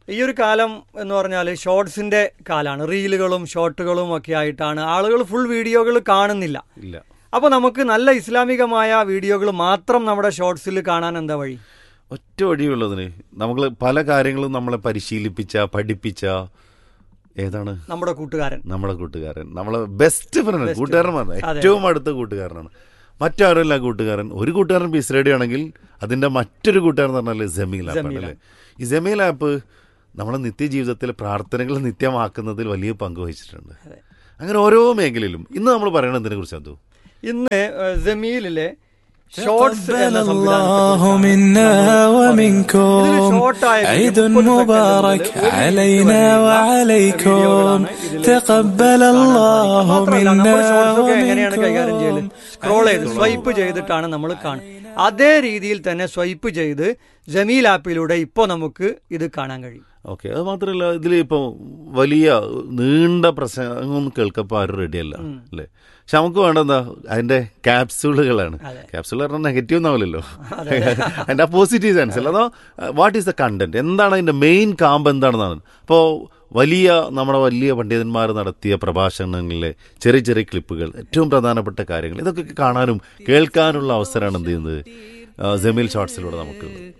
ഈ ഒരു കാലം എന്ന് പറഞ്ഞാൽ ഷോർട്സിന്റെ കാലാണ് റീലുകളും ഷോർട്ടുകളും ഒക്കെ ആയിട്ടാണ് ആളുകൾ ഫുൾ വീഡിയോകൾ കാണുന്നില്ല ഇല്ല അപ്പോൾ നമുക്ക് നല്ല ഇസ്ലാമികമായ വീഡിയോകൾ മാത്രം നമ്മുടെ ഷോർട്സിൽ കാണാൻ എന്താ വഴി ഒറ്റ വഴിയുള്ളതിന് നമ്മൾ പല കാര്യങ്ങളും നമ്മളെ പരിശീലിപ്പിച്ച പഠിപ്പിച്ച ഏതാണ് നമ്മുടെ കൂട്ടുകാരൻ നമ്മുടെ കൂട്ടുകാരൻ നമ്മളെ ബെസ്റ്റ് ഫ്രണ്ട് കൂട്ടുകാരൻ പറഞ്ഞ അതെ. ഏറ്റവും അടുത്ത കൂട്ടുകാരനാണ് മറ്റാരുമല്ല കൂട്ടുകാരൻ ഒരു കൂട്ടുകാരൻ പീസ് റേഡിയോ ആണെങ്കിൽ അതിന്റെ മറ്റൊരു കൂട്ടുകാരൻ എന്ന് പറഞ്ഞാൽ ജമീൽ ആപ്പാണ് അല്ലേ ഈ ജമീൽ ആപ്പ് നമ്മുടെ നിത്യജീവിതത്തിൽ പ്രാർത്ഥനകൾ നിത്യമാക്കുന്നതിൽ വലിയ പങ്ക് വഹിച്ചിട്ടുണ്ട് അങ്ങനെ ഓരോ മേഖലയിലും ഇന്ന് നമ്മൾ പറയണതിനെ കുറിച്ച് എന്തോ ഇന്ന് ഏഹ്, ജമീലിലെ ഷോർട്സ് تقبل എന്ന الله സംവിധാനത്തെക്കുറിച്ചാണ് منا ഇതില് ومنكم ഷോർട്ട് ആയ عيد മുപ്പത് مبارك സെക്കൻഡുകളിൽ ഒരു علينا മിനിറ്റ് വരെയുള്ള وعليكم വീഡിയോകളാണ് ഇതില് تقبل കാണാൻ الله സാധിക്കും. മാത്രമല്ല, منا നമ്മൾ ഷോർട്സ് ഒക്കെ എങ്ങനെയാണ് കൈകാര്യം ചെയ്യല് ومنكم സ്ക്രോൾ ചെയ്ത് സ്വൈപ്പ് ചെയ്തിട്ടാണ് നമ്മൾ കാണുക അതേ രീതിയിൽ തന്നെ സ്വൈപ്പ് ചെയ്ത് ജമീൽ ആപ്പിലൂടെ ഇപ്പോൾ നമുക്ക് ഇത് കാണാൻ കഴിയും ഓക്കെ അത് മാത്രമല്ല ഇതിൽ ഇപ്പോൾ വലിയ നീണ്ട പ്രസംഗമൊന്നും കേൾക്കപ്പോൾ ആരും റെഡിയല്ല അല്ലേ പക്ഷെ നമുക്ക് വേണ്ടത് അതിന്റെ ക്യാപ്സ്യൂളുകളാണ് അതെ. ക്യാപ്സ്യൂൾ പറഞ്ഞാൽ നെഗറ്റീവ് ഒന്നാവില്ലല്ലോ അതിന്റെ പോസിറ്റീവ് സെൻസ് അല്ല അതോ വാട്ട് ഈസ് ദ കണ്ടന്റ് എന്താണ് അതിന്റെ മെയിൻ കാമ്പ് എന്താണെന്നാണ് അപ്പോൾ വലിയ നമ്മുടെ വലിയ പണ്ഡിതന്മാർ നടത്തിയ പ്രഭാഷണങ്ങളിലെ ചെറിയ ചെറിയ ക്ലിപ്പുകൾ ഏറ്റവും പ്രധാനപ്പെട്ട കാര്യങ്ങൾ ഇതൊക്കെ കാണാനും കേൾക്കാനുള്ള അവസരമാണ് എന്ത് ചെയ്യുന്നത് ആ, ജമീൽ ഷോർട്സിലൂടെ നമുക്ക്